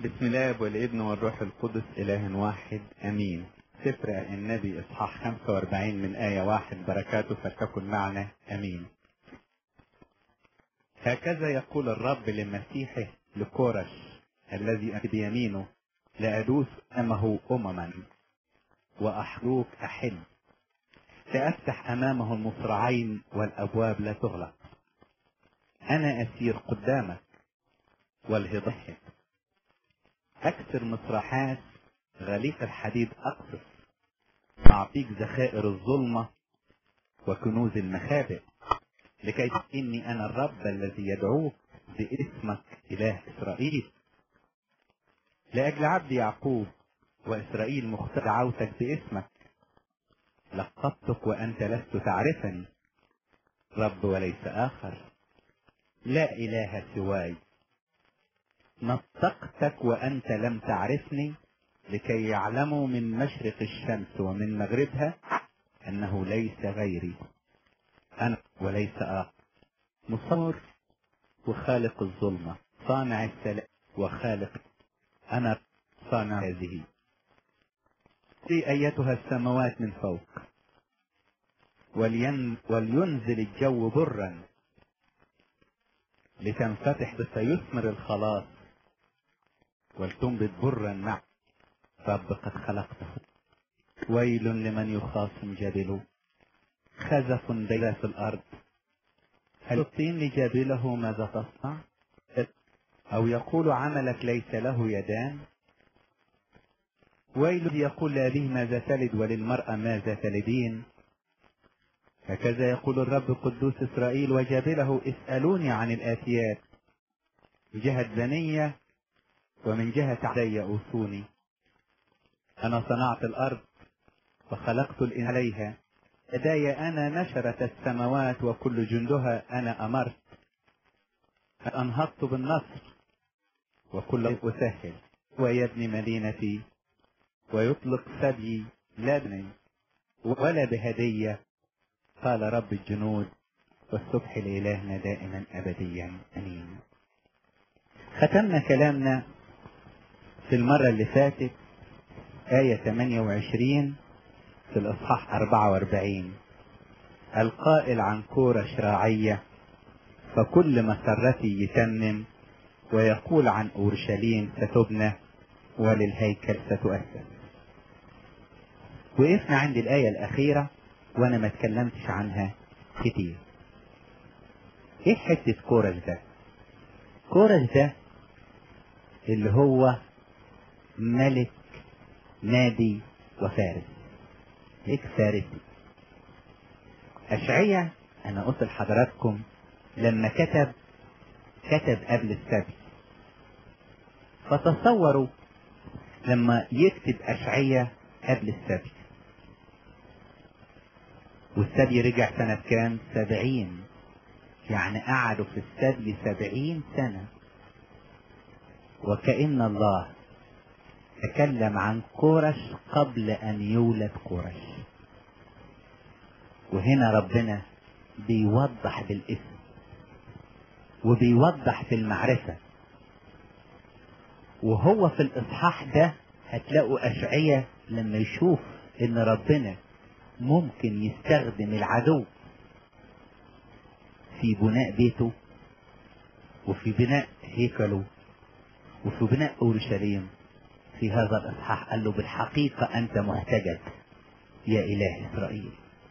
بسم الله والابن والروح القدس إله واحد أمين سفر النبي إصحاح 45 من آية واحد بركاته فلتكن معنا أمين هكذا يقول الرب لمسيحه لكورش الذي أتي بيمينه لأدوس أمه أمما وأحروك أحل سأفتح أمامه المصراعين والأبواب لا تغلق أنا أسير قدامك والهضحك أكسر مصراحات غليف الحديد أقصف أعطيك ذخائر الظلمة وكنوز المخابئ لكي إني أنا الرب الذي يدعوك باسمك إله إسرائيل لأجل عبد يعقوب وإسرائيل مختار دعوتك باسمك لقبتك وأنت لست تعرفني رب وليس آخر لا إله سواي نطقتك وأنت لم تعرفني لكي يعلموا من مشرق الشمس ومن مغربها أنه ليس غيري أنا وليس آخر مصور وخالق الظلمة صانع السلام وخالق أنا صانع هذه في أيتها السماوات من فوق ولين ولينزل الجو برا لتنفتح فيثمر الخلاص ولتنبت برا مع رب قد خلقته ويل لمن يخاصم جبله خزف بين في الأرض هل الطين لجابله ماذا تصنع أو يقول عملك ليس له يدان ويل يقول لأبيه ماذا تلد وللمرأة ماذا تلدين هكذا يقول الرب قدوس إسرائيل وجابله اسألوني عن الآتيات من جهة بنية ومن جهة عدي أوصوني أنا صنعت الأرض وخلقت الإن عليها يداي أنا نشرت السماوات وكل جندها أنا أمرت أنهضت بالنصر وكل أسهل ويبني مدينتي ويطلق ثدي لا بني ولا بهدية قال رب الجنود والصبح لإلهنا دائما أبديا أمين ختمنا كلامنا في المرة اللي فاتت آية 28 في الإصحاح 44 القائل عن كورة شراعية فكل مسرتي يتمم ويقول عن أورشليم ستبنى وللهيكل ستؤسس وقفنا عند الآية الأخيرة وأنا ما اتكلمتش عنها كتير إيه حتة كورش ده؟ كورش ده اللي هو ملك نادي وفارس ملك فارسي أشعية أنا قلت لحضراتكم لما كتب كتب قبل السبي فتصوروا لما يكتب أشعية قبل السبي والسبي رجع سنة كام سبعين يعني قعدوا في السبي سبعين سنة وكأن الله تكلم عن كورش قبل أن يولد كورش وهنا ربنا بيوضح بالاسم وبيوضح في المعرفة وهو في الإصحاح ده هتلاقوا أشعية لما يشوف إن ربنا ممكن يستخدم العدو في بناء بيته وفي بناء هيكله وفي بناء أورشليم في هذا الإصحاح قال له بالحقيقة أنت محتجب يا إله إسرائيل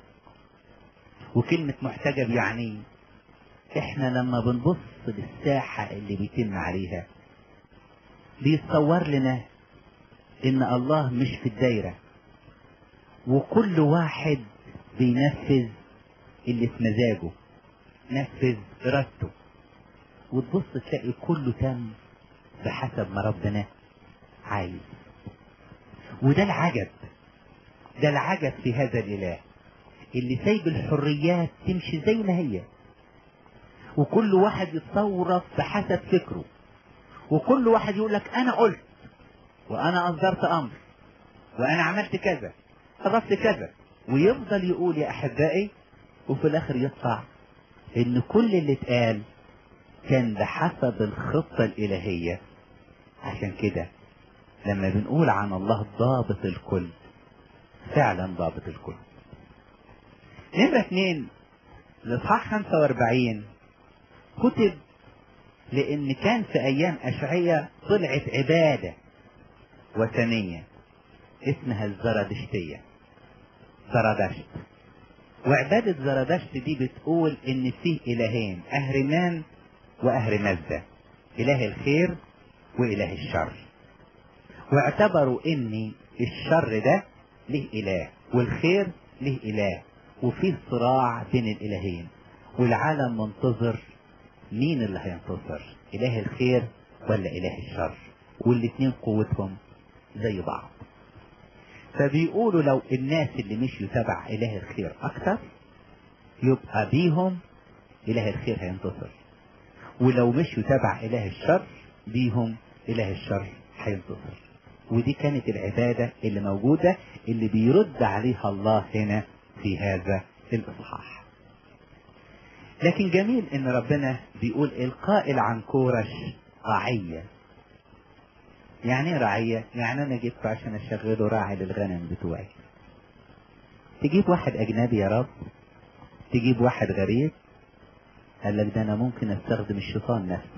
وكلمة محتجب يعني إحنا لما بنبص للساحة اللي بيتم عليها بيتصور لنا إن الله مش في الدايرة وكل واحد بينفذ اللي في مزاجه نفذ إرادته وتبص تلاقي كله تم بحسب ما ربنا عايز وده العجب ده العجب في هذا الإله اللي سايب الحريات تمشي زي ما هي وكل واحد يتصرف بحسب فكره وكل واحد يقول لك أنا قلت وأنا أصدرت أمر وأنا عملت كذا صرفت كذا ويفضل يقول يا أحبائي وفي الآخر يطلع إن كل اللي اتقال كان بحسب الخطة الإلهية عشان كده لما بنقول عن الله ضابط الكل فعلا ضابط الكل نمرة اتنين الاصحاح 45 كتب لان كان في ايام اشعية طلعت عبادة وثنية اسمها الزرادشتية زرادشت وعبادة زرادشت دي بتقول ان فيه الهين اهرمان واهرمزدة اله الخير واله الشر واعتبروا ان الشر ده له اله والخير له اله وفيه صراع بين الالهين والعالم منتظر مين اللي هينتصر اله الخير ولا اله الشر والاتنين قوتهم زي بعض فبيقولوا لو الناس اللي مشيوا تبع اله الخير اكتر يبقى بيهم اله الخير هينتصر ولو مشيوا تبع اله الشر بيهم اله الشر هينتصر ودي كانت العبادة اللي موجودة اللي بيرد عليها الله هنا في هذا الاصحاح لكن جميل ان ربنا بيقول القائل عن كورش رعية يعني ايه رعية يعني انا جبته عشان اشغله راعي للغنم بتوعي تجيب واحد اجنبي يا رب تجيب واحد غريب قال لك ده انا ممكن استخدم الشيطان نفسه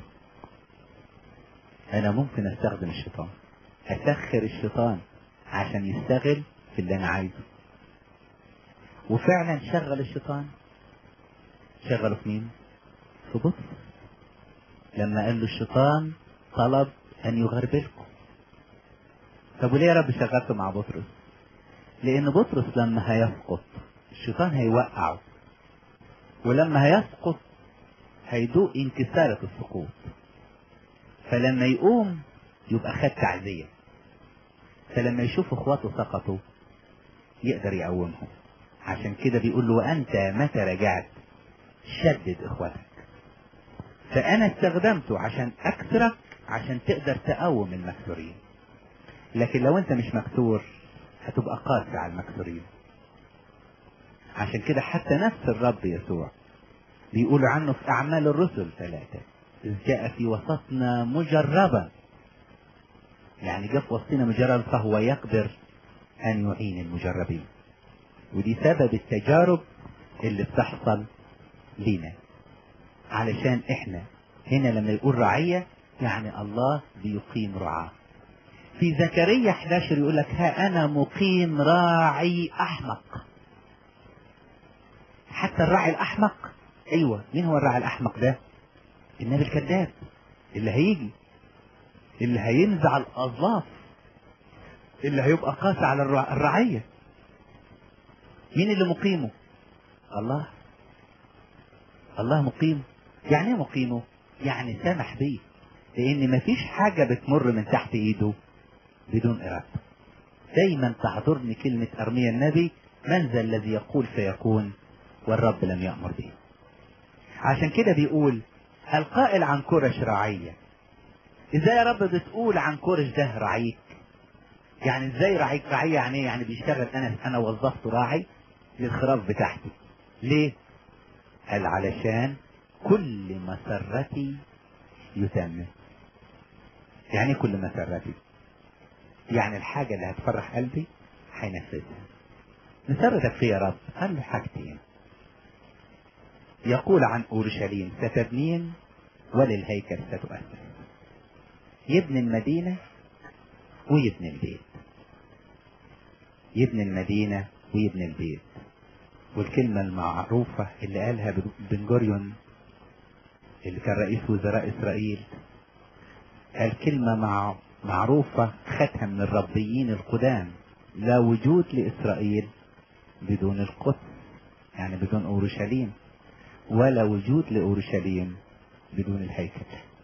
انا ممكن استخدم الشيطان اسخر الشيطان عشان يشتغل في اللي انا عايزه وفعلا شغل الشيطان شغله في مين في بطرس لما قال له الشيطان طلب ان يغربلكم طب وليه يا رب شغلته مع بطرس لان بطرس لما هيسقط الشيطان هيوقعه ولما هيسقط هيدوق انكسارة السقوط فلما يقوم يبقى خد تعزية فلما يشوف اخواته سقطوا يقدر يقومهم عشان كده بيقول له وانت متى رجعت شدد اخواتك فانا استخدمته عشان اكسرك عشان تقدر تقوم المكسورين لكن لو انت مش مكسور هتبقى قاسي على المكسورين عشان كده حتى نفس الرب يسوع بيقول عنه في اعمال الرسل ثلاثة اذ جاء في وسطنا مجربا يعني جاء في وسطنا مجرب فهو يقدر ان يعين المجربين ودي سبب التجارب اللي بتحصل لينا علشان احنا هنا لما يقول رعية يعني الله بيقيم رعاه في زكريا 11 يقول لك ها انا مقيم راعي احمق حتى الراعي الاحمق ايوه مين هو الراعي الاحمق ده النبي الكذاب اللي هيجي اللي هينزع الاظلاف اللي هيبقى قاسي على الرع- الرعيه مين اللي مقيمه الله الله مقيم يعني ايه مقيمه يعني سامح بيه لان مفيش حاجة بتمر من تحت ايده بدون ارادته دايما تحضرني كلمة ارميا النبي من ذا الذي يقول فيكون والرب لم يأمر به عشان كده بيقول القائل عن كرش رعية ازاي يا رب بتقول عن كرش ده رعيك يعني ازاي رعيك رعية يعني ايه يعني بيشتغل انا انا وظفته راعي للخراف بتاعتي ليه قال علشان كل مسرتي يتمم يعني إيه كل مسرتي يعني الحاجة اللي هتفرح قلبي هينفذها مسرتك فيه يا رب قال له حاجتين يقول عن أورشليم ستبنين وللهيكل ستؤسس يبني المدينة ويبني البيت يبني المدينة ويبني البيت والكلمة المعروفة اللي قالها بن جوريون اللي كان رئيس وزراء إسرائيل قال كلمة مع معروفة خدها من الربيين القدام لا وجود لإسرائيل بدون القدس يعني بدون أورشليم ولا وجود لأورشليم بدون الهيكل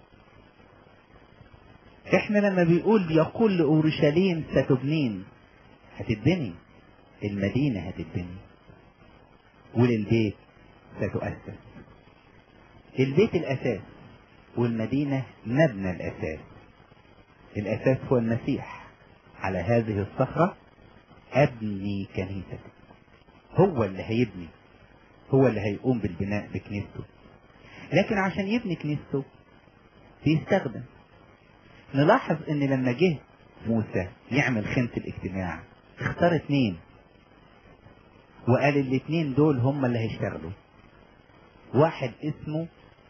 احنا لما بيقول يقول لأورشليم ستبنين هتتبني المدينة هتتبني وللبيت ستؤسس البيت الأساس والمدينة مبنى الأساس الأساس هو المسيح على هذه الصخرة أبني كنيستي هو اللي هيبني هو اللي هيقوم بالبناء بكنيسته لكن عشان يبني كنيسته بيستخدم نلاحظ ان لما جه موسى يعمل خيمة الاجتماع اختار اتنين وقال الاتنين دول هم اللي هيشتغلوا واحد اسمه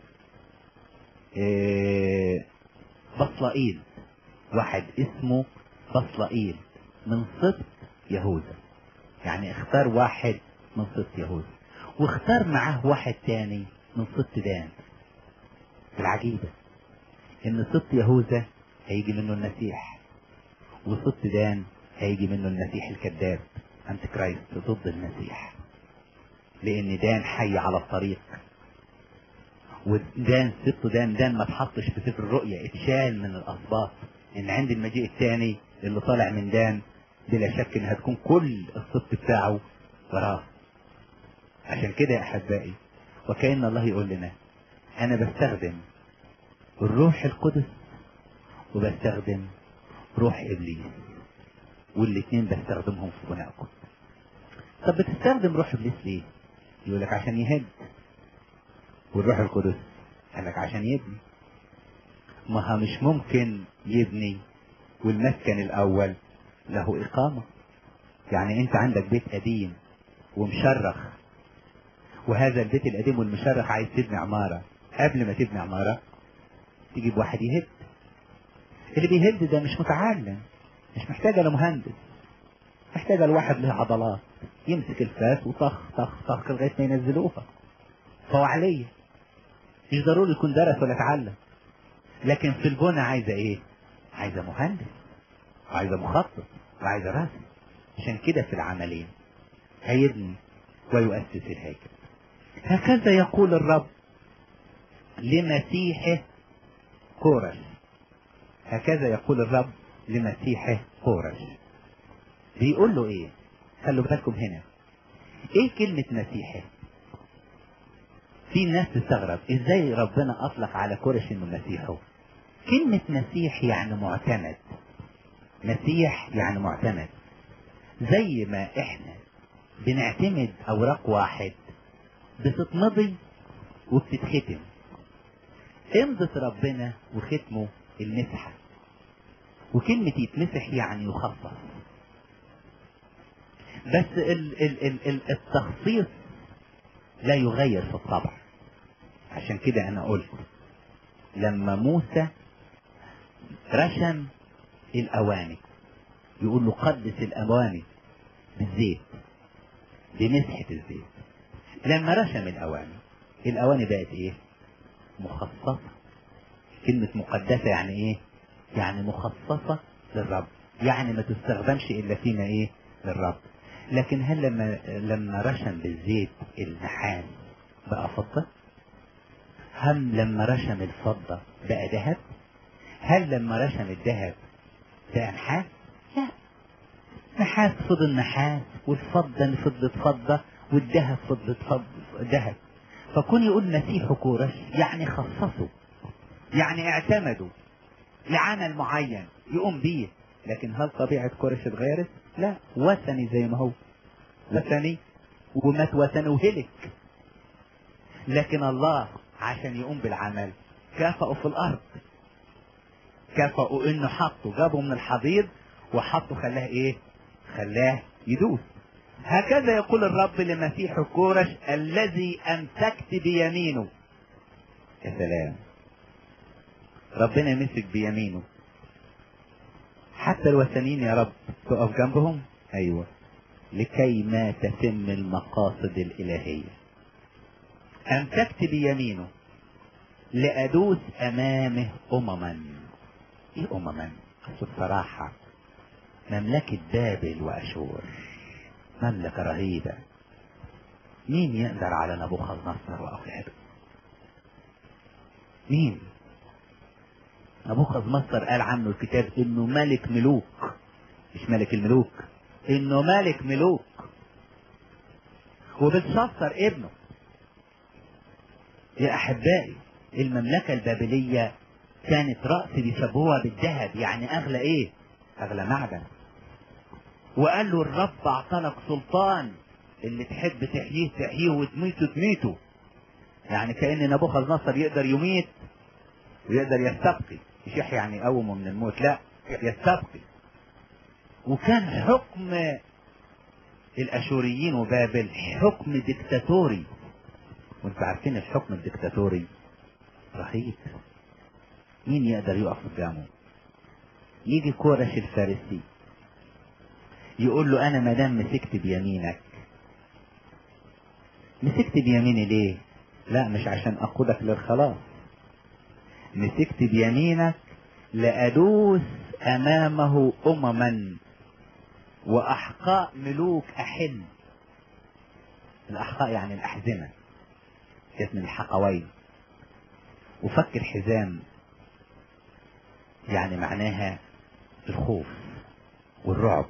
اه بصلائيل واحد اسمه بصلائيل من سبط يهوذا يعني اختار واحد من سبط يهوذا واختار معاه واحد تاني من سبط دان العجيبة ان سبط يهوذا هيجي منه المسيح وسبط دان هيجي منه المسيح الكذاب انت كرايست ضد المسيح لان دان حي على الطريق ودان سبط دان دان ما تحطش في سفر الرؤيا اتشال من الاسباط ان عند المجيء الثاني اللي طالع من دان بلا شك ان هتكون كل السبط بتاعه وراه عشان كده يا احبائي وكأن الله يقول لنا انا بستخدم الروح القدس وبستخدم روح ابليس والاثنين بستخدمهم في بنائكم طب بتستخدم روح ابليس ليه يقول لك عشان يهد والروح القدس قال لك عشان يبني ما مش ممكن يبني والمسكن الاول له اقامة يعني انت عندك بيت قديم ومشرخ وهذا البيت القديم والمشرخ عايز تبني عمارة قبل ما تبني عمارة تجيب واحد يهد اللي بيهد ده مش متعلم مش محتاجة لمهندس محتاجة لواحد له عضلات يمسك الفاس وطخ طخ طخ لغاية ما ينزلوها فهو عليه مش ضروري يكون درس ولا اتعلم لكن في البنى عايزة ايه عايزة مهندس وعايزة مخطط وعايزة رسم عشان كده في العملين هيبني ويؤسس الهيكل هكذا يقول الرب لمسيحه كورش هكذا يقول الرب لمسيحه كورش بيقول له ايه خلوا بالكم هنا ايه كلمة مسيحه في ناس تستغرب ازاي ربنا اطلق على كورش انه مسيحه كلمة مسيح يعني معتمد مسيح يعني معتمد زي ما احنا بنعتمد اوراق واحد بتتمضي وبتتختم امضة ربنا وختمه المسحة وكلمة يتمسح يعني يخصص بس ال ال ال ال التخصيص لا يغير في الطبع عشان كده انا قلت لما موسى رشم الاواني يقول له قدس الاواني بالزيت بمسحة الزيت لما رشم الاواني الاواني بقت ايه مخصصة كلمة مقدسة يعني ايه يعني مخصصة للرب يعني ما تستخدمش الا فينا ايه للرب لكن هل لما لما رشم بالزيت النحاس بقى فضة هل لما رشم الفضة بقى ذهب هل لما رشم الذهب بقى نحاس لا نحاس فضل نحاس والفضة فضة فضة والذهب فضة فضة ذهب فكون يقول مسيح كورش يعني خصصوا يعني اعتمدوا لعمل معين يقوم بيه لكن هل طبيعة كورش اتغيرت؟ لا وثني زي ما هو وثني ومات وثني وهلك لكن الله عشان يقوم بالعمل كافأوا في الأرض كافأوا إنه حطوا جابوا من الحضيض وحطوا خلاه إيه؟ خلاه يدوس هكذا يقول الرب لمسيح كورش الذي أمسكت بيمينه يا سلام ربنا مسك بيمينه حتى الوثنيين يا رب تقف جنبهم ايوه لكي ما تتم المقاصد الالهيه امسكت بيمينه لادوس امامه امما ايه امما الصراحه مملكه بابل واشور مملكه رهيبه مين يقدر على نبوخذ نصر واولاده مين نبوخذ نصر قال عنه الكتاب انه ملك ملوك مش ملك الملوك انه ملك ملوك وبتشصر ابنه يا احبائي المملكة البابلية كانت رأس بيشبهوها بالذهب يعني اغلى ايه اغلى معدن وقال له الرب اعطانك سلطان اللي تحب تحييه تحييه وتميته تميته يعني كأن نبوخذ نصر يقدر يميت ويقدر يستبقي مش يحيى يعني يقومه من الموت لا يستبقي وكان حكم الاشوريين وبابل حكم ديكتاتوري وانتوا عارفين الحكم الديكتاتوري رهيب مين يقدر يقف قدامه يجي كورش الفارسي يقول له انا مدام مسكت بيمينك مسكت بيميني ليه لا مش عشان اقودك للخلاص مسكت بيمينك لأدوس أمامه أمما وأحقاء ملوك أحل الأحقاء يعني الأحزمة كانت من الحقوين وفك الحزام يعني معناها الخوف والرعب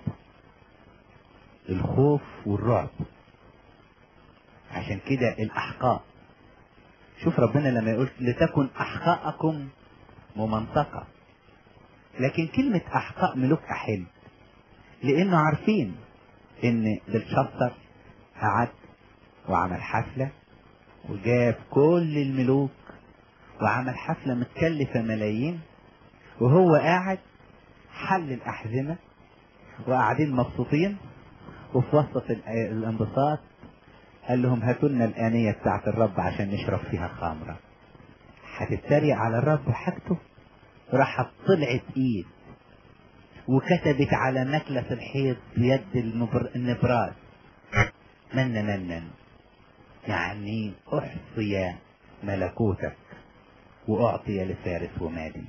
الخوف والرعب عشان كده الأحقاء شوف ربنا لما يقول لتكن أحقاءكم ممنطقة لكن كلمة أحقاء ملوك أحل لأنه عارفين إن بلشطر قعد وعمل حفلة وجاب كل الملوك وعمل حفلة متكلفة ملايين وهو قاعد حل الأحزمة وقاعدين مبسوطين وفي وسط الانبساط قال لهم هاتوا لنا الآنية بتاعت الرب عشان نشرب فيها خمرة هتتريق على الرب وحاجته راحت طلعت ايد وكتبت على نكلة الحيط بيد المبر... النبراس من من يعني احصي ملكوتك واعطي لفارس ومادي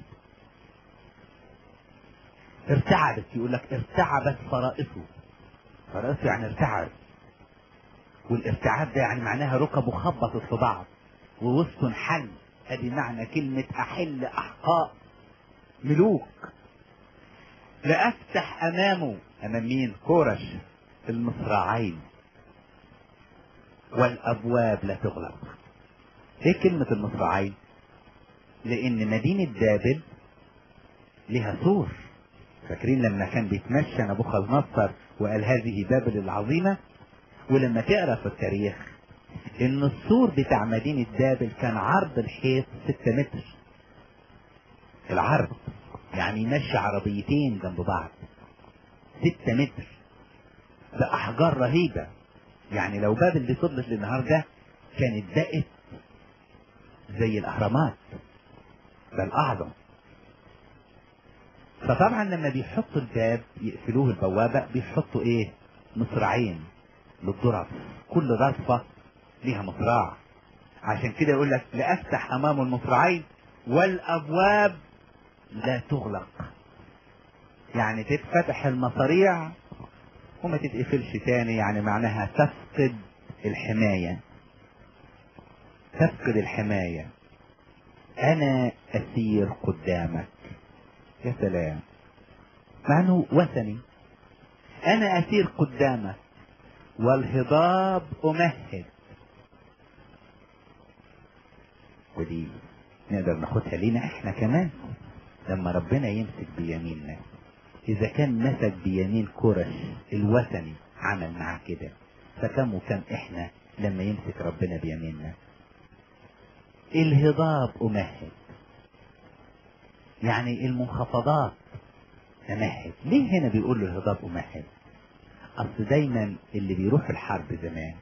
ارتعبت يقول لك ارتعبت فرائصه فرائصه يعني ارتعبت والارتعاب ده يعني معناها ركبه خبطت في بعض ووسطه انحل ادي معنى كلمة احل احقاء ملوك لأفتح أمامه أمام مين؟ كورش المصراعين والأبواب لا تغلق إيه كلمة المصراعين؟ لأن مدينة بابل لها سور فاكرين لما كان بيتمشى نبوخذ نصر وقال هذه بابل العظيمة ولما تقرا في التاريخ ان السور بتاع مدينة بابل كان عرض الحيط 6 متر العرض يعني يمشي عربيتين جنب بعض 6 متر بأحجار رهيبة يعني لو بابل دي فضلت للنهارده كانت بقت زي الأهرامات بل أعظم فطبعا لما بيحطوا الباب يقفلوه البوابة بيحطوا ايه مصراعين للضرب كل ضرفة ليها مصراع عشان كده يقول لك لأفتح أمام المصراعين والأبواب لا تغلق يعني تتفتح المصاريع وما تتقفلش تاني يعني معناها تفقد الحماية تفقد الحماية أنا أسير قدامك يا سلام مع انه وثني انا اسير قدامك والهضاب امهد ودي نقدر ناخدها لينا احنا كمان لما ربنا يمسك بيميننا اذا كان مسك بيمين كرش الوثني عمل معاه كده فكم وكم احنا لما يمسك ربنا بيميننا الهضاب امهد يعني المنخفضات امهد ليه هنا بيقول له الهضاب امهد اصل دايما اللي بيروح الحرب زمان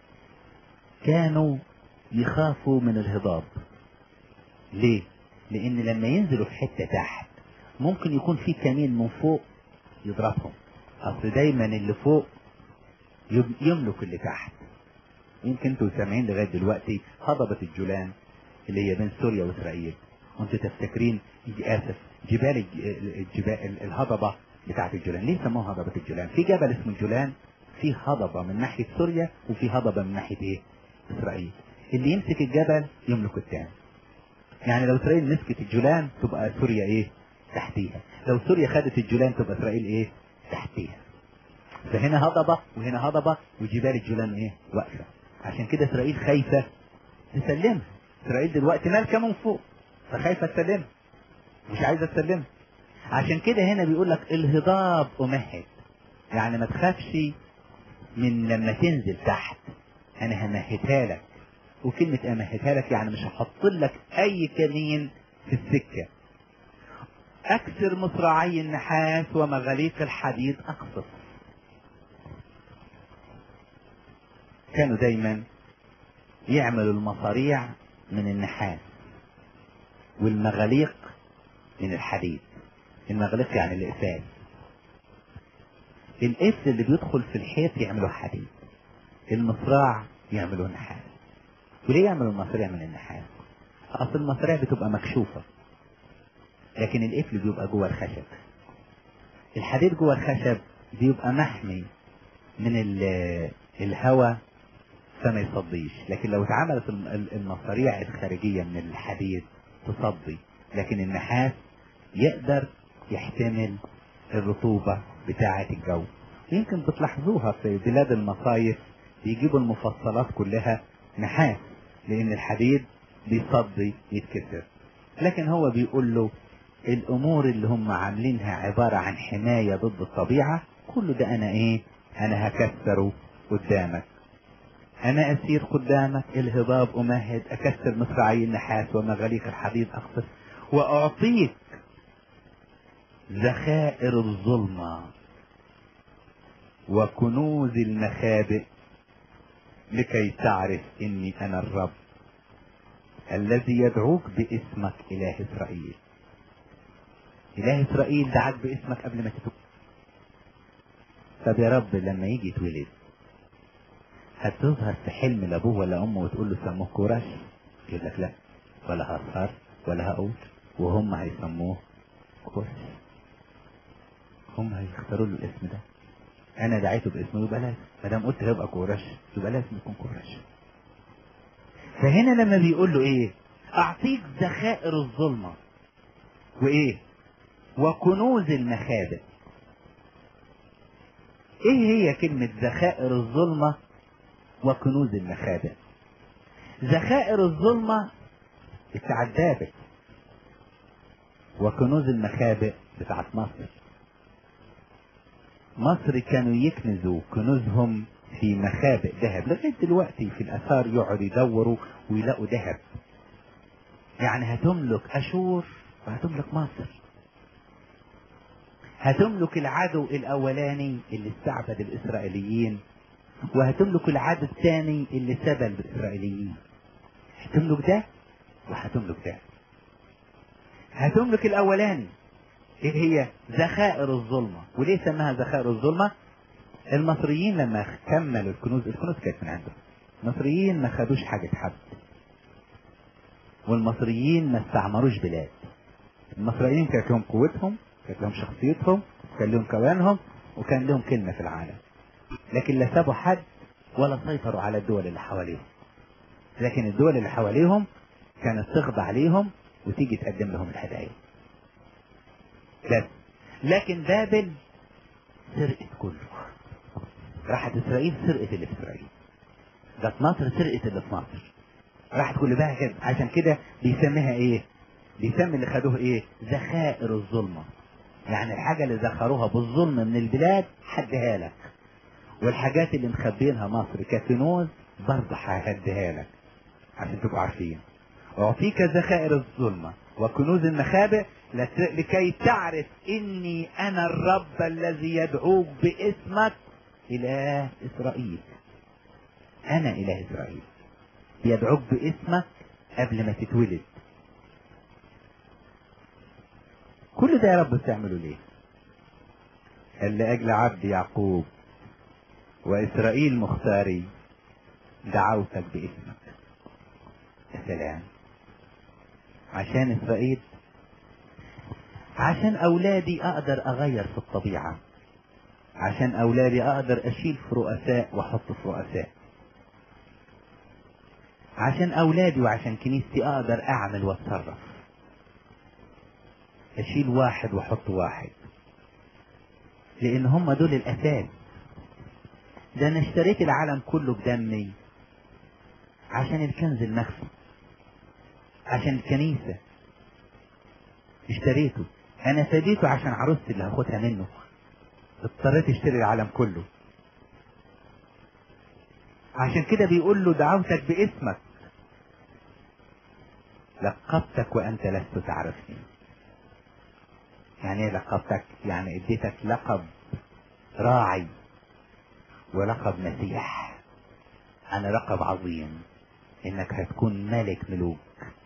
كانوا يخافوا من الهضاب ليه لان لما ينزلوا في حته تحت ممكن يكون في كمين من فوق يضربهم اصل دايما اللي فوق يملك اللي تحت يمكن انتوا سامعين لغايه دلوقتي هضبه الجولان اللي هي بين سوريا واسرائيل وانتوا تفتكرين اسف جبال الجبال الهضبه بتاعت الجولان ليه سموها هضبه الجولان في جبل اسمه الجولان في هضبه من ناحيه سوريا وفي هضبه من ناحيه ايه اسرائيل اللي يمسك الجبل يملك التاني يعني لو اسرائيل مسكت الجولان تبقى سوريا ايه تحتيها لو سوريا خدت الجولان تبقى اسرائيل ايه تحتيها فهنا هضبه وهنا هضبه وجبال الجولان ايه واقفه عشان كده اسرائيل خايفه تسلمها اسرائيل دلوقتي مالكه من فوق فخايفه تسلمها مش عايزه تسلمها عشان كده هنا بيقول لك الهضاب امهد يعني ما تخافش من لما تنزل تحت انا همهدها لك وكلمة امهدها لك يعني مش هحط لك اي كمين في السكة اكسر مصراعي النحاس ومغاليق الحديد اقصف كانوا دايما يعملوا المصاريع من النحاس والمغاليق من الحديد المغاليق يعني الإقفال القفل اللي بيدخل في الحيط يعملوا حديد المصراع يعملوا نحاس وليه يعملوا المصاريع من النحاس اصل المصاريع بتبقى مكشوفة لكن القفل بيبقى جوه الخشب الحديد جوه الخشب بيبقى محمي من الهواء فما يصديش لكن لو اتعملت المصاريع الخارجية من الحديد تصدي لكن النحاس يقدر يحتمل الرطوبة بتاعة الجو يمكن بتلاحظوها في بلاد المصايف بيجيبوا المفصلات كلها نحاس لان الحديد بيصدي يتكسر لكن هو بيقول له الامور اللي هم عاملينها عبارة عن حماية ضد الطبيعة كله ده انا ايه انا هكسره قدامك انا اسير قدامك الهضاب امهد اكسر مصراعي النحاس ومغاليق الحديد اقصر واعطيك ذخائر الظلمة وكنوز المخابئ لكي تعرف اني انا الرب الذي يدعوك باسمك اله اسرائيل اله اسرائيل دعاك باسمك قبل ما تتوب طب يا رب لما يجي يتولد هتظهر في حلم لابوه ولا امه وتقول له سموه كورش يقول لك لا ولا هظهر ولا هقول وهم هيسموه كورش هم هيختاروا له الاسم ده انا دعيته باسمه يبقى لازم ما دام قلت هيبقى كورش يبقى لازم يكون كورش فهنا لما بيقول له ايه اعطيك ذخائر الظلمه وايه وكنوز المخابئ ايه هي كلمة ذخائر الظلمة وكنوز المخابئ ذخائر الظلمة بتاعت بابل وكنوز المخابئ بتاعت مصر مصر كانوا يكنزوا كنوزهم في مخابئ ذهب لغاية دلوقتي في الآثار يقعدوا يدوروا ويلاقوا ذهب يعني هتملك أشور وهتملك مصر هتملك العدو الأولاني اللي استعبد الإسرائيليين وهتملك العدو الثاني اللي سبى الإسرائيليين هتملك ده وهتملك ده هتملك الأولاني ايه هي ذخائر الظلمة وليه سماها ذخائر الظلمة المصريين لما كملوا الكنوز الكنوز كانت من عندهم المصريين ما خدوش حاجة حد والمصريين ما استعمروش بلاد المصريين كانت لهم قوتهم كانت لهم شخصيتهم كان لهم كيانهم وكان لهم كلمة في العالم لكن لا سابوا حد ولا سيطروا على الدول اللي حواليهم لكن الدول اللي حواليهم كانت تخضع ليهم وتيجي تقدم لهم الهدايا بس لكن بابل سرقت كله راحت اسرائيل سرقت اللي في اسرائيل جت مصر سرقت اللي في مصر راحت كل بقى كده عشان كده بيسميها ايه بيسمي اللي خدوه ايه ذخائر الظلمة يعني الحاجة اللي ذخروها بالظلم من البلاد حدها لك والحاجات اللي مخبينها مصر ككنوز برضه ههديها لك عشان تبقوا عارفين أعطيك ذخائر الظلمة وكنوز المخابئ لكي تعرف إني أنا الرب الذي يدعوك باسمك إله إسرائيل أنا إله إسرائيل يدعوك باسمك قبل ما تتولد كل ده يا رب بتعمله ليه قال لأجل عبد يعقوب وإسرائيل مختاري دعوتك باسمك يا سلام عشان إسرائيل عشان أولادي أقدر أغير في الطبيعة عشان أولادي أقدر أشيل في رؤساء وأحط في رؤساء عشان أولادي وعشان كنيستي أقدر أعمل وأتصرف أشيل واحد وأحط واحد لأن هم دول الأساس ده أنا اشتريت العالم كله بدمي عشان الكنز المخفي عشان الكنيسة اشتريته أنا فديته عشان عروستي اللي هاخدها منه اضطريت اشتري العالم كله عشان كده بيقول له دعوتك باسمك لقبتك وانت لست تعرفني يعني ايه لقبتك يعني اديتك لقب راعي ولقب مسيح انا لقب عظيم انك هتكون ملك ملوك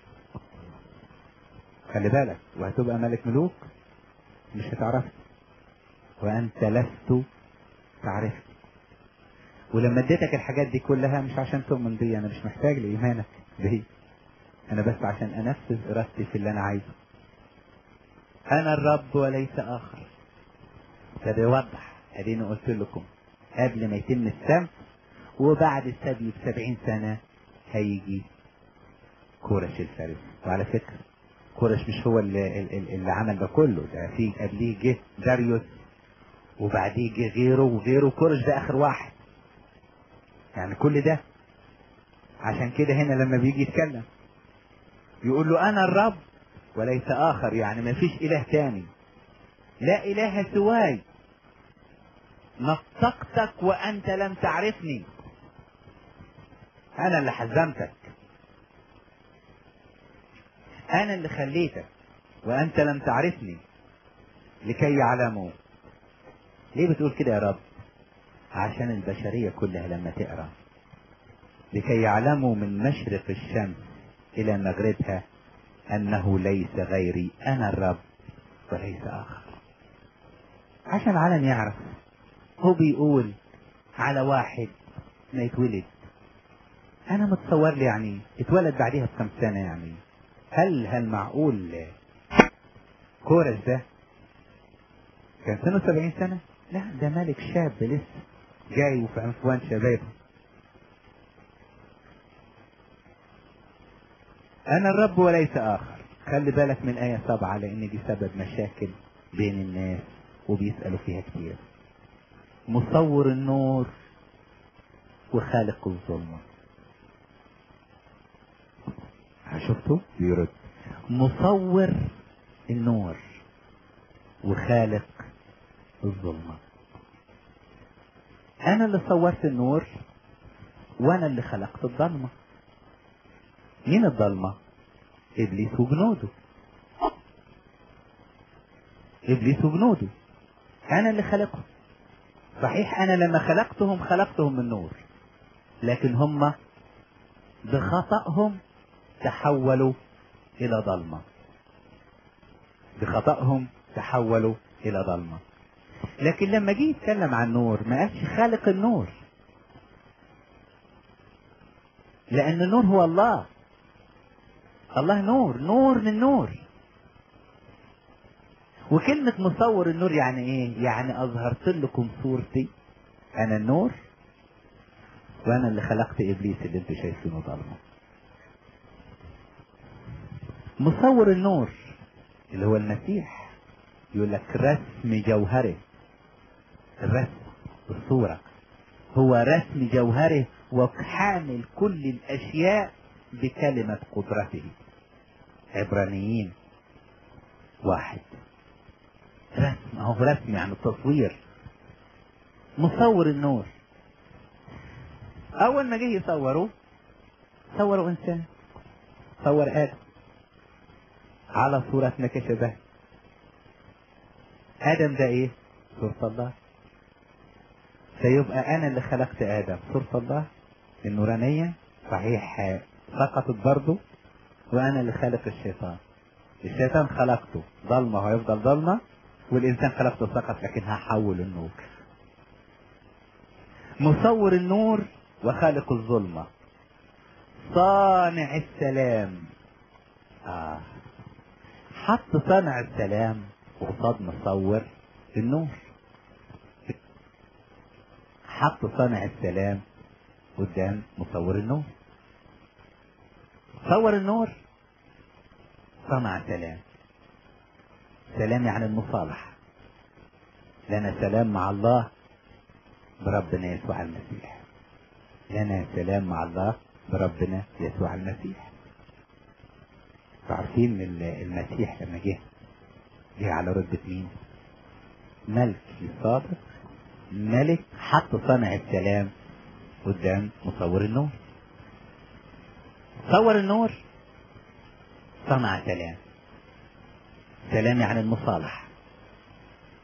خلي بالك وهتبقى ملك ملوك مش هتعرفني وانت لست تعرفني ولما اديتك الحاجات دي كلها مش عشان تؤمن بي انا مش محتاج لايمانك بي انا بس عشان انفذ ارادتي في اللي انا عايزه انا الرب وليس اخر فده يوضح اديني قلت لكم قبل ما يتم السبت وبعد السبي بسبعين سنة هيجي كورش الفارس وعلى فكرة كورش مش هو اللي, اللي عمل ده كله ده في قبليه جه داريوس وبعديه جه غيره وغيره كورش ده اخر واحد يعني كل ده عشان كده هنا لما بيجي يتكلم يقول له انا الرب وليس اخر يعني ما فيش اله تاني لا اله سواي نطقتك وانت لم تعرفني انا اللي حزمتك انا اللي خليتك وانت لم تعرفني لكي يعلموا ليه بتقول كده يا رب عشان البشرية كلها لما تقرأ لكي يعلموا من مشرق الشمس إلى مغربها أنه ليس غيري أنا الرب وليس آخر عشان العالم يعرف هو بيقول على واحد ما يتولد أنا متصور لي يعني اتولد بعديها بكم سنة يعني هل هل معقول كورش ده كان سنه سبعين سنة؟ لا ده ملك شاب لسه جاي وفي عنفوان شبابه أنا الرب وليس آخر خلي بالك من آية سبعة لأن دي سبب مشاكل بين الناس وبيسألوا فيها كتير مصور النور وخالق الظلمة شفتوا بيرد مصور النور وخالق الظلمة أنا اللي صورت النور وأنا اللي خلقت الظلمة مين الظلمة؟ إبليس وجنوده إبليس وجنوده أنا اللي خلقهم صحيح أنا لما خلقتهم خلقتهم من نور لكن هم بخطأهم تحولوا إلى ظلمة بخطأهم تحولوا إلى ظلمة لكن لما جه يتكلم عن النور ما قالش خالق النور لأن النور هو الله الله نور نور من نور وكلمة مصور النور يعني ايه يعني اظهرت لكم صورتي انا النور وانا اللي خلقت ابليس اللي انتوا شايفينه ظلمه مصور النور اللي هو المسيح يقول لك رسم جوهره الرسم الصورة هو رسم جوهره وحامل كل الاشياء بكلمة قدرته عبرانيين واحد رسم اهو رسم يعني التصوير مصور النور اول ما جه يصوروا صوروا انسان صور ادم على صورتنا كشبه ادم ده ايه صورة الله فيبقى انا اللي خلقت ادم صورة الله النورانية صحيح سقطت برضه وانا اللي خلق الشيطان الشيطان خلقته ضلمة وهيفضل ضلمة والانسان خلقته سقط لكن هحول النور مصور النور وخالق الظلمة صانع السلام آه. حط صانع السلام قصاد مصور النور حط صانع السلام قدام مصور النور صور النور صنع سلام سلام يعني المصالحة لنا سلام مع الله بربنا يسوع المسيح لنا سلام مع الله بربنا يسوع المسيح عارفين المسيح لما جه جه على رتبة مين ملك صادق ملك حط صانع السلام قدام مصور النور صور النور صنع سلام سلام يعني المصالحة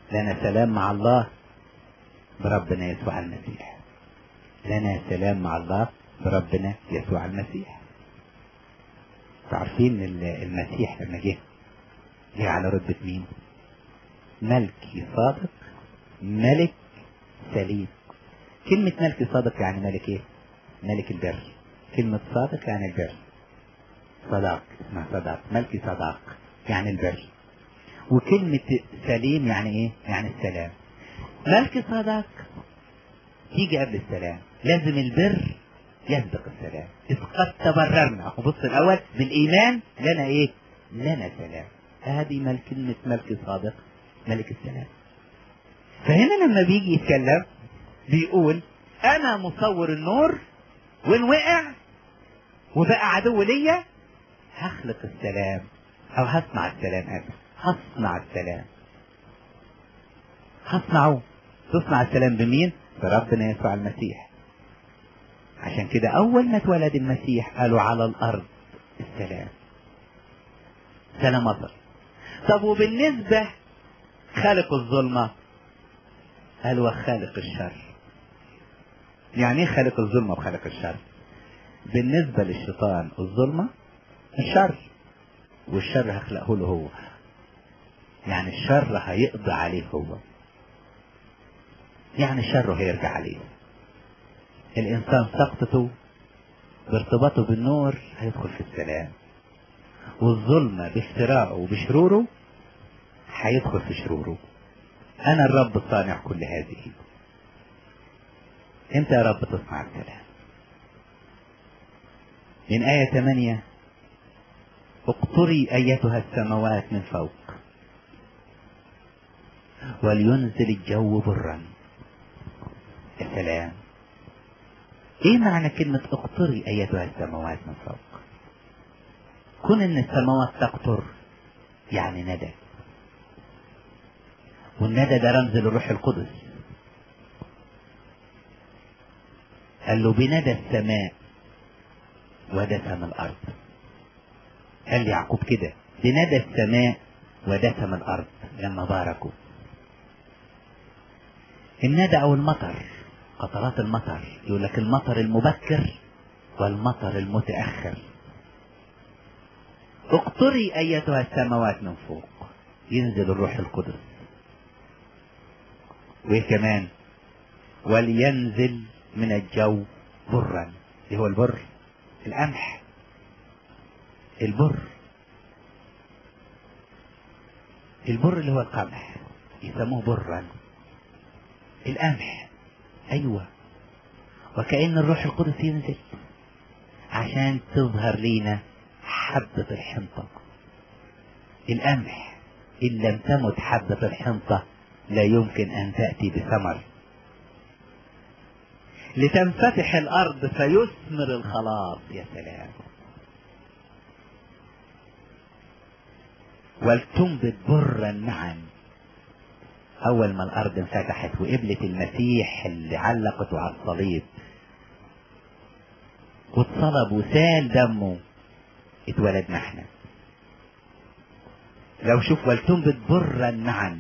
لنا سلام مع الله بربنا يسوع المسيح لنا سلام مع الله بربنا يسوع المسيح تعرفين المسيح لما جه جه على رتبة مين ملكي صادق ملك سليم كلمة ملكي صادق يعني ملك ايه ملك البر كلمة صادق يعني البر صداق اسمها صداق ملكي صداق يعني البر وكلمة سليم يعني ايه يعني السلام ملكي صداق تيجي قبل السلام لازم البر يسبق السلام إذ قد تبررنا وبص الأول بالإيمان لنا إيه لنا سلام هذه مل كلمة ملك صادق ملك السلام فهنا لما بيجي يتكلم بيقول أنا مصور النور وإن وقع وبقى عدو ليا هخلق السلام أو هصنع السلام أنا هصنع السلام هصنعه تصنع السلام بمين؟ بربنا يسوع المسيح عشان كده أول ما اتولد المسيح قالوا على الأرض السلام سلام مصر طب وبالنسبة خالق الظلمة قالوا خالق الشر يعني ايه خالق الظلمة وخالق الشر بالنسبة للشيطان الظلمة الشر والشر هخلقه له هو يعني الشر هيقضي عليه هو يعني الشر هيرجع عليه الإنسان سقطته بارتباطه بالنور هيدخل في السلام والظلمة بافتراءه وبشروره هيدخل في شروره أنا الرب صانع كل هذه أنت يا رب تصنع السلام من آية 8 اقطري أيتها السماوات من فوق ولينزل الجو برا يا سلام ايه معنى كلمة اقطري ايتها السماوات من فوق كون ان السماوات تقطر يعني ندى والندى ده رمز للروح القدس قال له بندى السماء ودسم الارض قال يعقوب كده بندى السماء ودسم الارض لما باركوا الندى او المطر قطرات المطر يقول لك المطر المبكر والمطر المتأخر اقطري ايتها السماوات من فوق ينزل الروح القدس وايه كمان ولينزل من الجو برا اللي هو البر القمح البر البر اللي هو القمح يسموه برا القمح ايوه وكأن الروح القدس ينزل عشان تظهر لينا حبة الحنطة القمح إن لم تمت حبة الحنطة لا يمكن أن تأتي بثمر لتنفتح الأرض فيثمر الخلاص يا سلام ولتنبت برا معا أول ما الأرض انفتحت وقبلت المسيح اللي علقته على الصليب واتصلب وسال دمه اتولدنا احنا لو شوف ولتنبت برا معا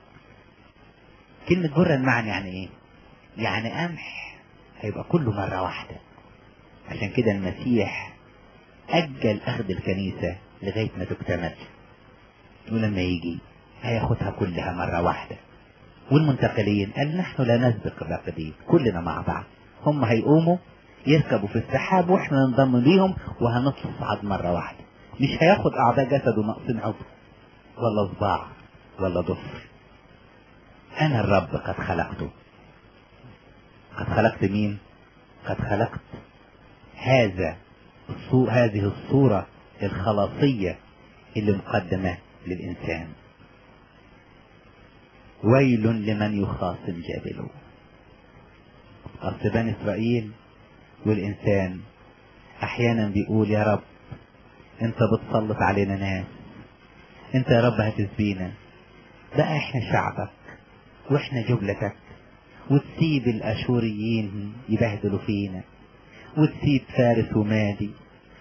كلمة برا معا يعني ايه يعني قمح هيبقى كله مرة واحدة عشان كده المسيح أجل أخذ الكنيسة لغاية ما تكتمل ولما يجي هياخدها كلها مرة واحدة والمنتقلين قال نحن لا نسبق الراقدين كلنا مع بعض هم هيقوموا يركبوا في السحاب واحنا ننضم ليهم وهنصعد مرة واحدة مش هياخد أعضاء جسده ناقصين عضو ولا صباع ولا ضفر أنا الرب قد خلقته قد خلقت مين؟ قد خلقت هذا الصو... هذه الصورة الخلاصية اللي مقدمة للإنسان ويل لمن يخاصم جابله أصل بني إسرائيل والإنسان أحيانا بيقول يا رب أنت بتسلط علينا ناس أنت يا رب هتسبينا بقى إحنا شعبك وإحنا جبلتك وتسيب الأشوريين يبهدلوا فينا وتسيب فارس ومادي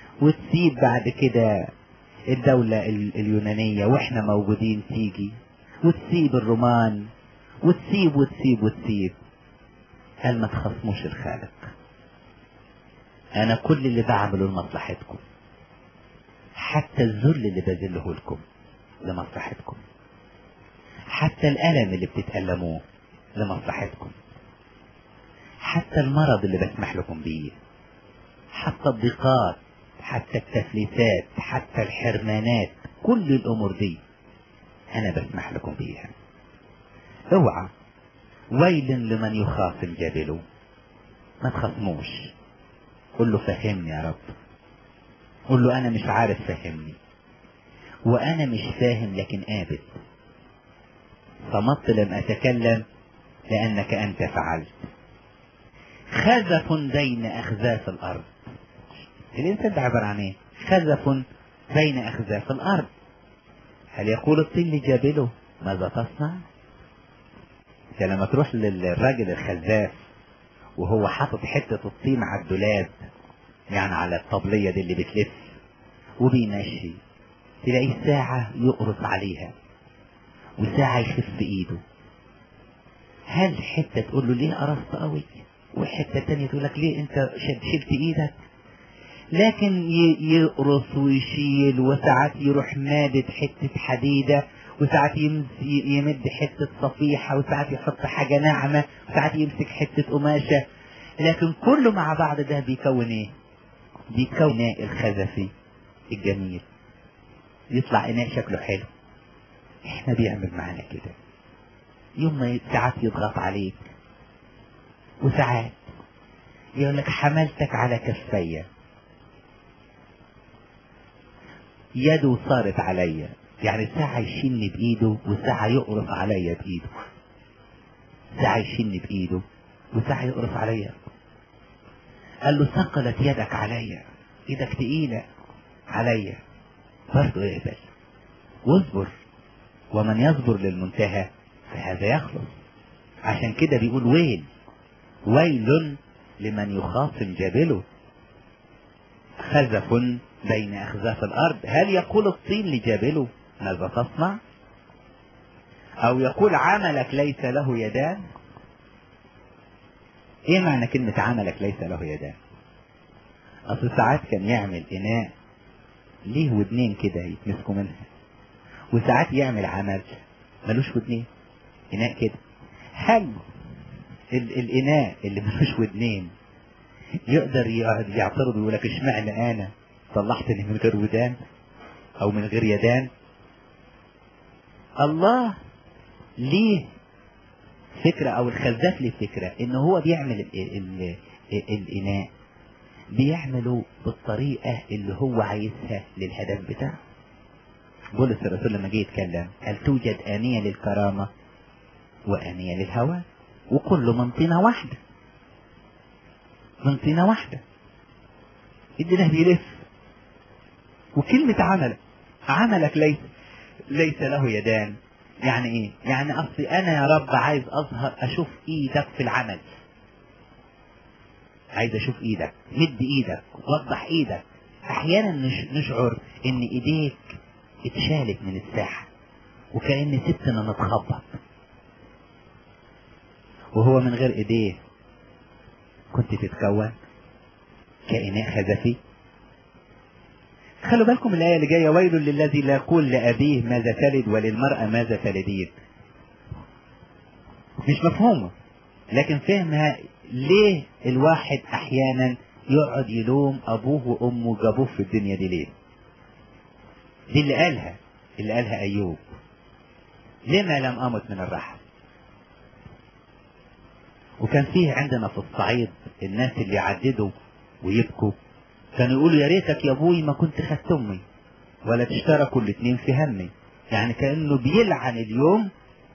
وتسيب بعد كده الدولة اليونانية واحنا موجودين تيجي وتسيب الرومان وتسيب وتسيب وتسيب قال ما تخصموش الخالق انا كل اللي بعمله لمصلحتكم حتى الذل اللي بذله لكم لمصلحتكم حتى الألم اللي بتتألموه لمصلحتكم حتى المرض اللي بسمح لكم بيه حتى الضيقات حتى التفليسات حتى الحرمانات كل الأمور دي أنا بسمح لكم بيها اوعى ويل لمن يخاصم جبله ما تخصموش قل له فهمني يا رب قل له أنا مش عارف فهمني وأنا مش فاهم لكن قابل صمت لم أتكلم لأنك أنت فعلت خزف بين أخزاف الأرض الإنسان ده عبارة عن إيه؟ خزف بين أخزاف الأرض هل يقول الطين لجابله ماذا تصنع؟ انت لما تروح للراجل الخزاف وهو حاطط حتة الطين على الدولاب يعني على الطبلية دي اللي بتلف وبيمشي تلاقيه ساعة يقرص عليها وساعة يخف بإيده هل حتة تقول له ليه قرصت قوي والحتة التانية تقول لك ليه انت شد شلت ايدك لكن يقرص ويشيل وساعات يروح مادد حتة حديدة وساعات يمد حتة صفيحة وساعات يحط حاجة ناعمة وساعات يمسك حتة قماشة لكن كله مع بعض ده بيكون ايه بيكون إناء الخزفي الجميل يطلع إناء شكله حلو احنا بيعمل معانا كده يوم ما ساعات يضغط عليك وساعات يقول لك حملتك على كفية يده صارت عليا يعني ساعة يشيلني بإيده وساعة يقرص عليا بإيده ساعة يشيلني بإيده وساعة يقرص عليا قال له ثقلت يدك عليا ايدك تقيلة عليا برضه اقبل واصبر ومن يصبر للمنتهى فهذا يخلص عشان كده بيقول ويل ويل لمن يخاصم جبله خزف بين أخزاف الأرض هل يقول الطين لجبله ماذا تصنع أو يقول عملك ليس له يدان ايه معنى كلمة عملك ليس له يدان اصل ساعات كان يعمل اناء ليه ودنين كده يتمسكوا منها وساعات يعمل عمل ملوش ودنين اناء كده هل ال الاناء اللي ملوش ودنين يقدر يقعد يعترض ويقول لك اشمعنى انا طلعتني من غير ودان او من غير يدان الله ليه فكرة او الخزاف ليه فكرة ان هو بيعمل ال ال ال الاناء بيعمله بالطريقة اللي هو عايزها للهدف بتاعه بولس الرسول لما جه يتكلم قال توجد آنية للكرامة وآنية للهوى وكله من طينة واحدة من طينة واحدة الدنيا بيلف وكلمة عملك عملك ليس ليس له يدان يعني ايه يعني اصلي انا يا رب عايز اظهر اشوف ايدك في العمل عايز اشوف ايدك مد ايدك وضح ايدك احيانا نش- نشعر ان ايديك اتشالت من الساحة وكأن ستنا متخبط وهو من غير ايديه كنت تتكون كإناء خزفي خلوا بالكم الآية اللي جاية ويل للذي لا يقول لأبيه ماذا تلد وللمرأة ماذا تلدين مش مفهومة لكن فهمها ليه الواحد أحيانا يقعد يلوم أبوه وأمه جابوه في الدنيا دي ليه دي اللي قالها اللي قالها أيوب لما لم أمت من الرحم وكان فيه عندنا في الصعيد الناس اللي يعددوا ويبكوا كانوا يقولوا يا ريتك يا ابوي ما كنت خدت امي ولا تشتركوا الاتنين في همي يعني كانه بيلعن اليوم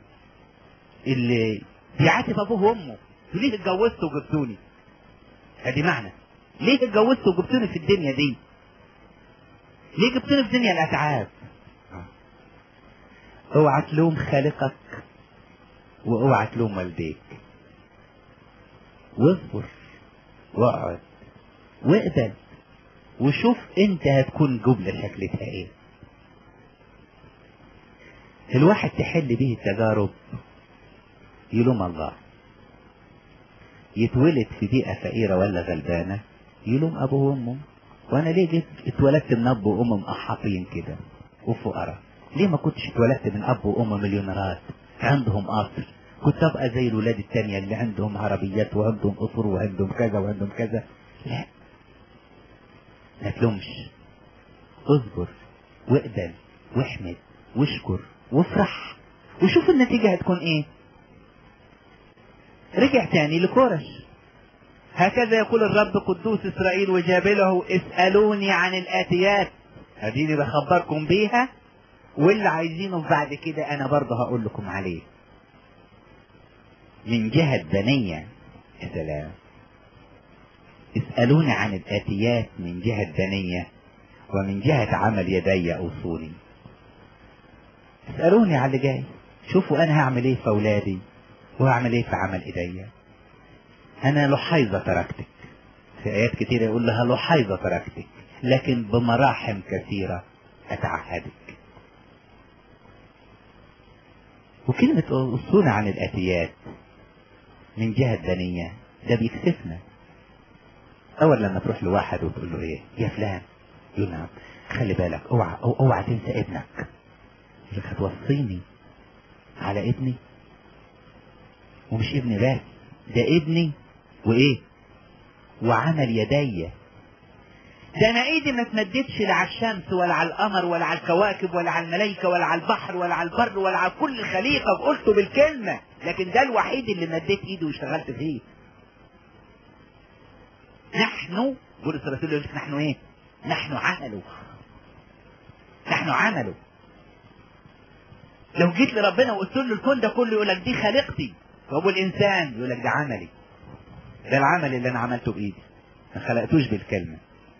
اللي بيعاتب ابوه وامه ليه اتجوزت وجبتوني ادي معنى ليه اتجوزت وجبتوني في الدنيا دي ليه جبتوني في دنيا الاتعاب اوعى تلوم خالقك واوعى تلوم والديك واصبر واقعد واقبل وشوف انت هتكون جملة شكلتها ايه الواحد تحل به التجارب يلوم الله يتولد في بيئة فقيرة ولا غلبانة يلوم أبوه وأمه وأنا ليه جيت اتولدت من أب وأم مقحطين كده وفقراء ليه ما كنتش اتولدت من أب وأم مليونيرات عندهم قصر كنت أبقى زي الولاد التانية اللي عندهم عربيات وعندهم قصور وعندهم كذا وعندهم كذا لا ما تلومش اصبر واقبل واحمد واشكر وافرح وشوف النتيجة هتكون ايه رجع تاني لكورش هكذا يقول الرب قدوس اسرائيل وجابله اسألوني عن الاتيات اديني بخبركم بيها واللي عايزينه بعد كده انا برضه هقول لكم عليه من جهة بنية يا سلام اسألوني عن الآتيات من جهة بنية ومن جهة عمل يدي أوصولي اسألوني على اللي جاي شوفوا أنا هعمل إيه في أولادي وهعمل إيه في عمل إيديا أنا لحيظة تركتك في آيات كتيرة يقول لها لحيظة تركتك لكن بمراحم كثيرة أتعهدك وكلمة أصولنا عن الآتيات من جهة دنية ده بيكسفنا أول لما تروح لواحد وتقول له إيه يا فلان يقول نعم خلي بالك اوعى أو اوعى تنسى ابنك يقول لك هتوصيني على ابني ومش ابني بس ده ابني وايه وعمل يدي ده انا ايدي ما اتمدتش لا على الشمس ولا على القمر ولا على الكواكب ولا على الملائكه ولا على البحر ولا على البر ولا على كل الخليقه قلته بالكلمه لكن ده الوحيد اللي مديت ايدي واشتغلت فيه نحن بولس الرسول يقول لك نحن ايه نحن عمله نحن عمله لو جيت لربنا وقلت له الكون ده كله يقول لك دي خليقتي وابو الانسان يقول لك ده عملي ده العمل اللي انا عملته بايدي ما خلقتوش بالكلمه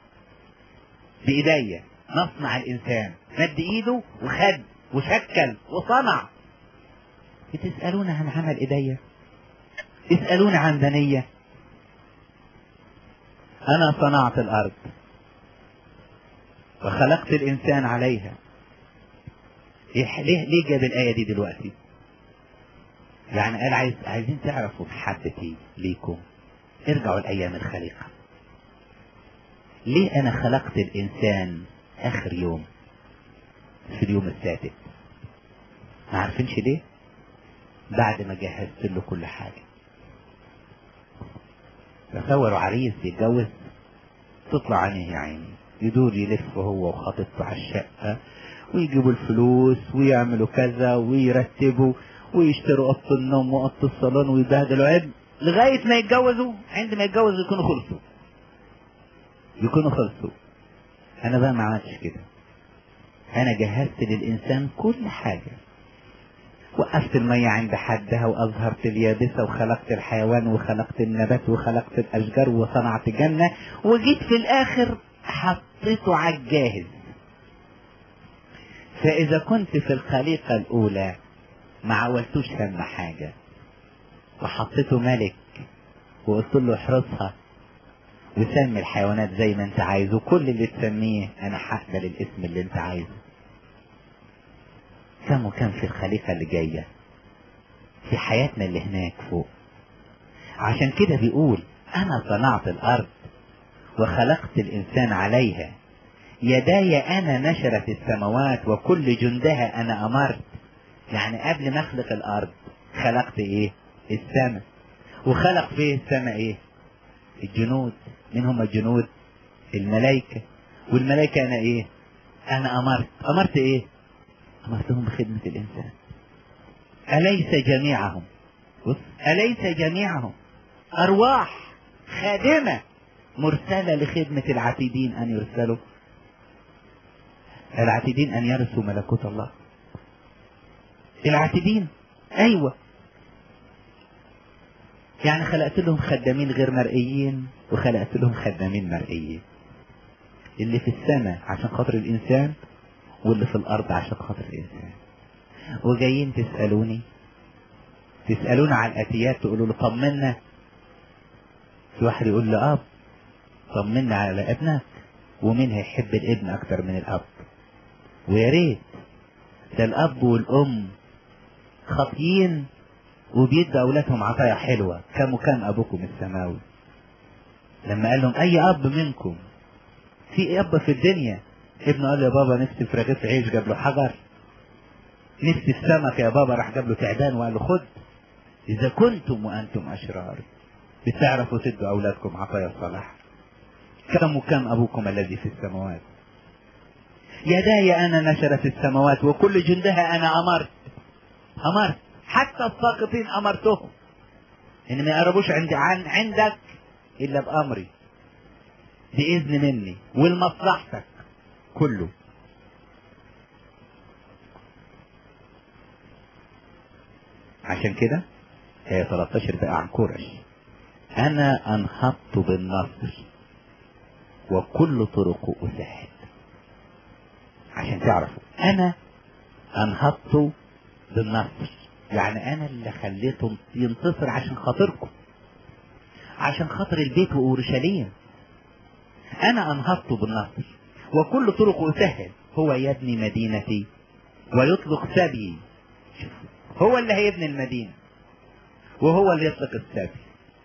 بايديا نصنع الانسان مد ايده وخد وشكل وصنع بتسالون عن عمل ايديا تسالون عن بنيه انا صنعت الارض وخلقت الانسان عليها ليه ليه جاب الايه دي دلوقتي يعني قال عايز عايزين تعرفوا محبتي ليكم ارجعوا لايام الخليقه ليه انا خلقت الانسان اخر يوم في اليوم السادس ما عارفينش ليه بعد ما جهزت له كل حاجه تصوروا عريس يتجوز تطلع عينيه يا عيني يدور يلف هو وخطيبته على الشقة ويجيبوا الفلوس ويعملوا كذا ويرتبوا ويشتروا أوضة النوم وأوضة الصالون ويبهدلوا عيب لغاية ما يتجوزوا عندما يتجوزوا يكونوا خلصوا يكونوا خلصوا أنا بقى ما عملتش كده أنا جهزت للإنسان كل حاجة وقفت المية عند حدها وأظهرت اليابسة وخلقت الحيوان وخلقت النبات وخلقت الأشجار وصنعت جنة وجيت في الآخر حطيته على الجاهز فإذا كنت في الخليقة الأولى ما عولتوش هم حاجة وحطيته ملك وقلت له احرسها وسمي الحيوانات زي ما انت عايز وكل اللي تسميه انا هقبل الاسم اللي انت عايزه كم وكم في الخليقة اللي جاية في حياتنا اللي هناك فوق عشان كده بيقول انا صنعت الارض وخلقت الانسان عليها يداي انا نشرت السماوات وكل جندها انا امرت يعني قبل ما اخلق الارض خلقت ايه السماء وخلق فيه السماء ايه الجنود من هم الجنود الملائكة والملائكة انا ايه انا امرت امرت ايه امرتهم بخدمة الانسان اليس جميعهم بص اليس جميعهم ارواح خادمة مرسلة لخدمة العتيدين ان يرسلوا العتيدين ان يرثوا ملكوت الله العتيدين ايوه يعني خلقت لهم خدامين غير مرئيين وخلقت لهم خدامين مرئيين اللي في السماء عشان خاطر الانسان واللي في الارض عشان خاطر الانسان وجايين تسالوني تسالون على الاتيات تقولوا له طمنا في واحد يقول له اب طمنا على ابنك ومين هيحب الابن اكتر من الاب ويا ريت ده الاب والام خاطيين وبيدوا اولادهم عطايا حلوه كم وكم ابوكم السماوي لما قال لهم اي اب منكم في اب في الدنيا ابنه قال له يا بابا نفسي في رغيف عيش جاب له حجر نفسي في سمك يا بابا راح جاب له تعبان وقال له خد اذا كنتم وانتم اشرار بتعرفوا تدوا اولادكم عطايا الصلاح كم وكم ابوكم الذي في السماوات يداي انا نشرت السماوات وكل جندها انا امرت امرت حتى الساقطين امرتهم ان ما يقربوش عند عن عندك الا بامري باذن مني ولمصلحتك كله عشان كده هي 13 بقى عن كورش انا انهضت بالنصر وكل طرقه اسهل عشان تعرفوا انا انهضت بالنصر يعني انا اللي خليته ينتصر عشان خاطركم عشان خاطر البيت واورشليم انا انهضت بالنصر وكل طرقه سهل هو يبني مدينتي ويطلق سبي هو اللي هيبني المدينة وهو اللي يطلق السبي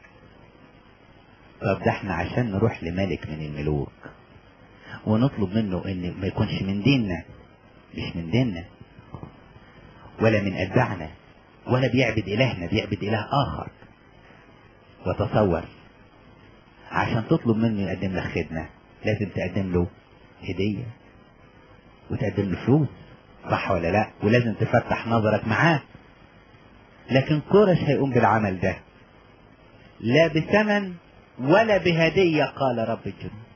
طب ده احنا عشان نروح لملك من الملوك ونطلب منه ان ما يكونش من ديننا مش من ديننا ولا من اتباعنا ولا بيعبد الهنا بيعبد اله اخر وتصور عشان تطلب منه يقدم لك خدمة لازم تقدم له هدية وتقدم له فلوس صح ولا لا ولازم تفتح نظرك معاه لكن كورش هيقوم بالعمل ده لا بثمن ولا بهدية قال رب الجنود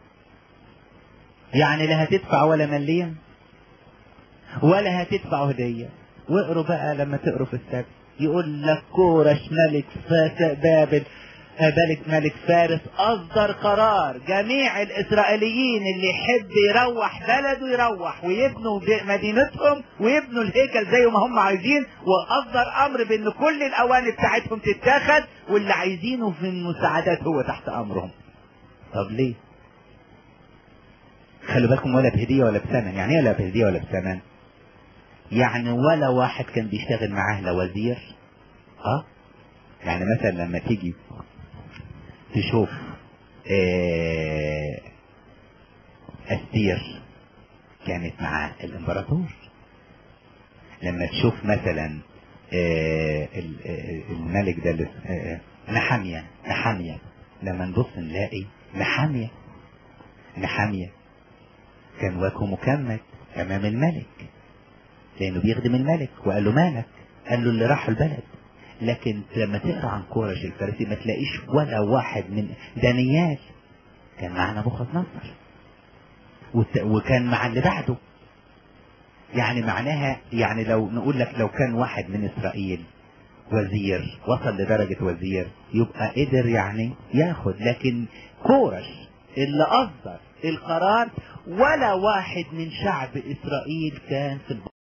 يعني لا هتدفع ولا مليم ولا هتدفع هدية واقروا بقى لما تقروا في السبت يقول لك كورش ملك فاس بابل ملك ملك فارس اصدر قرار جميع الاسرائيليين اللي يحب يروح بلده يروح ويبنوا مدينتهم ويبنوا الهيكل زي ما هم عايزين واصدر امر بان كل الاواني بتاعتهم تتاخد واللي عايزينه في المساعدات هو تحت امرهم طب ليه خلوا بالكم ولا بهدية ولا بثمن يعني ايه ولا بهدية ولا بثمن يعني ولا واحد كان بيشتغل معاه لا وزير اه يعني مثلا لما تيجي تشوف اه استير كانت مع الامبراطور لما تشوف مثلا اه الملك ده اه نحامية نحامية لما نبص نلاقي نحامية نحامية كان وجهه مكمل امام الملك لانه بيخدم الملك وقال له مالك قال له اللي راح البلد لكن لما تقرا عن كورش الفارسي ما تلاقيش ولا واحد من دانيال كان مع نبوخذ نصر وكان مع اللي بعده يعني معناها يعني لو نقول لك لو كان واحد من اسرائيل وزير وصل لدرجة وزير يبقى قدر يعني ياخد لكن كورش اللي اصدر القرار ولا واحد من شعب اسرائيل كان في